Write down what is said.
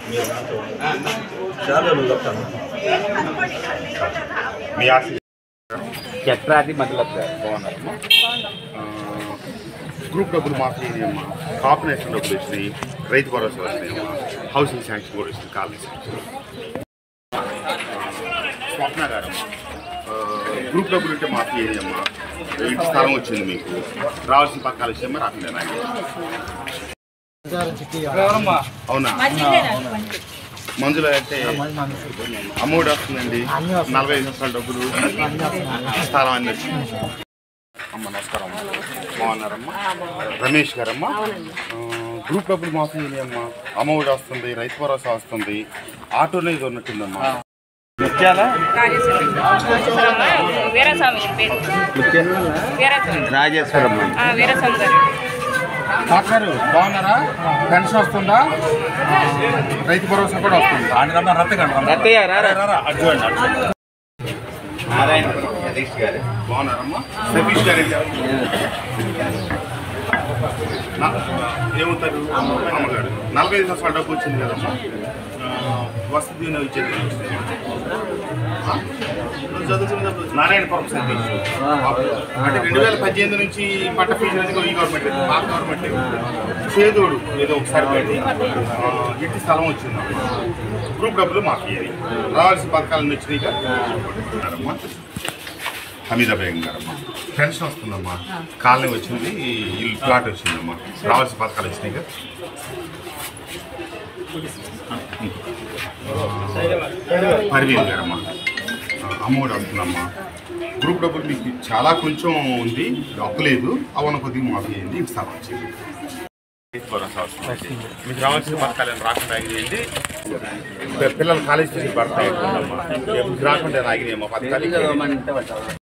చాలా చెప్తాను మీ ఆశ చక్రాది మతలబ్ గారు బాగున్నారమ్మా గ్రూప్ డబ్బులు మాఫీ అమ్మా కాంపినేషన్ డబ్బులు వచ్చినాయి రైతు భరోసా వచ్చినాయమ్మా హౌసింగ్ శాంక్షన్ కూడా వచ్చింది కాలనీ శాంక్షన్ స్వప్న గారమ్మా ఆ, గ్రూప్ డబ్బులు ఉంటే మాఫీ అమ్మా ఇంటి స్థలం వచ్చింది మీకు రావాల్సిన పక్కాలు ఇచ్చామా రాకుండా నాకు అవునా మందులో అంటే అమౌంట్ వస్తుందండి నలభై ఐదు నిమిషాల డబ్బులు స్థలం అన్ని వచ్చింది అమ్మ నమస్కారం బాగున్నారమ్మా రమేష్ గారమ్మా ఆ, గ్రూప్ డబ్బులు మాఫీ అమ్మా అమౌంట్ వస్తుంది రైతు భరోసా వస్తుంది ఆటోనే ఇది ఉన్నట్టుందమ్మా ముత్యాల వీరస్వామి పేరు వీరస్వామి రాజేశ్వరమ్మ ఆ, వీరస్వామి గారు డాక్టర్ బాగున్నారా పెన్షన్ వస్తుందా రైతు భరోసా కూడా వస్తుంది రత్తయ్య రారా నారాయణ సతీష్ గారు బాగున్నారమ్మా సతీష్ గారు నా- ఏమవుతారు అమ్మగారు నలభై ఐదు సంవత్సరాల డబ్బు వచ్చింది కదమ్మా ఆ, వసతి దీవెన ఇచ్చేది ఆ? నారాయణపురం సతీష్ అంటే రెండు వేల పద్దెనిమిది నుంచి పంట ఫీజు అనేది ఈ గవర్నమెంట్ మా గవర్నమెంట్ చేదోడు ఏదో ఒకసారి పెట్టి ఆ, ఇంటి స్థలం వచ్చిందమ్మా గ్రూప్ డబ్బులు మాకు ఇయ్యాలి రావాల్సిన పథకాలను వచ్చినాయిగా అమ్మా హమీదా బేగం గారమ్మా పెన్షన్ వస్తుందమ్మా కాలనీ వచ్చింది ఇల్లు ప్లాట్ వచ్చిందమ్మా రావాల్సిన పథకాలు వచ్చినాయిగా పర్వీన్ గారమ్మా అమౌంట్ వస్తుందమ్మా గ్రూప్ డబ్బులు మీకు చాలా కొంచెం ఉంది అప్పు లేదు అవన్న కొద్దిగా మాఫీ చేయండి ఇంటి స్థలం వచ్చింది రైతు భరోసా వస్తుంది. మీకు రావాల్సిన పథకాలు రాకుండా ఆగినాయండి పిల్లలు కాలేజ్ ఫీజులు పడతాయి మీకు రాకుండా ఆగినాయేమో పథకాలు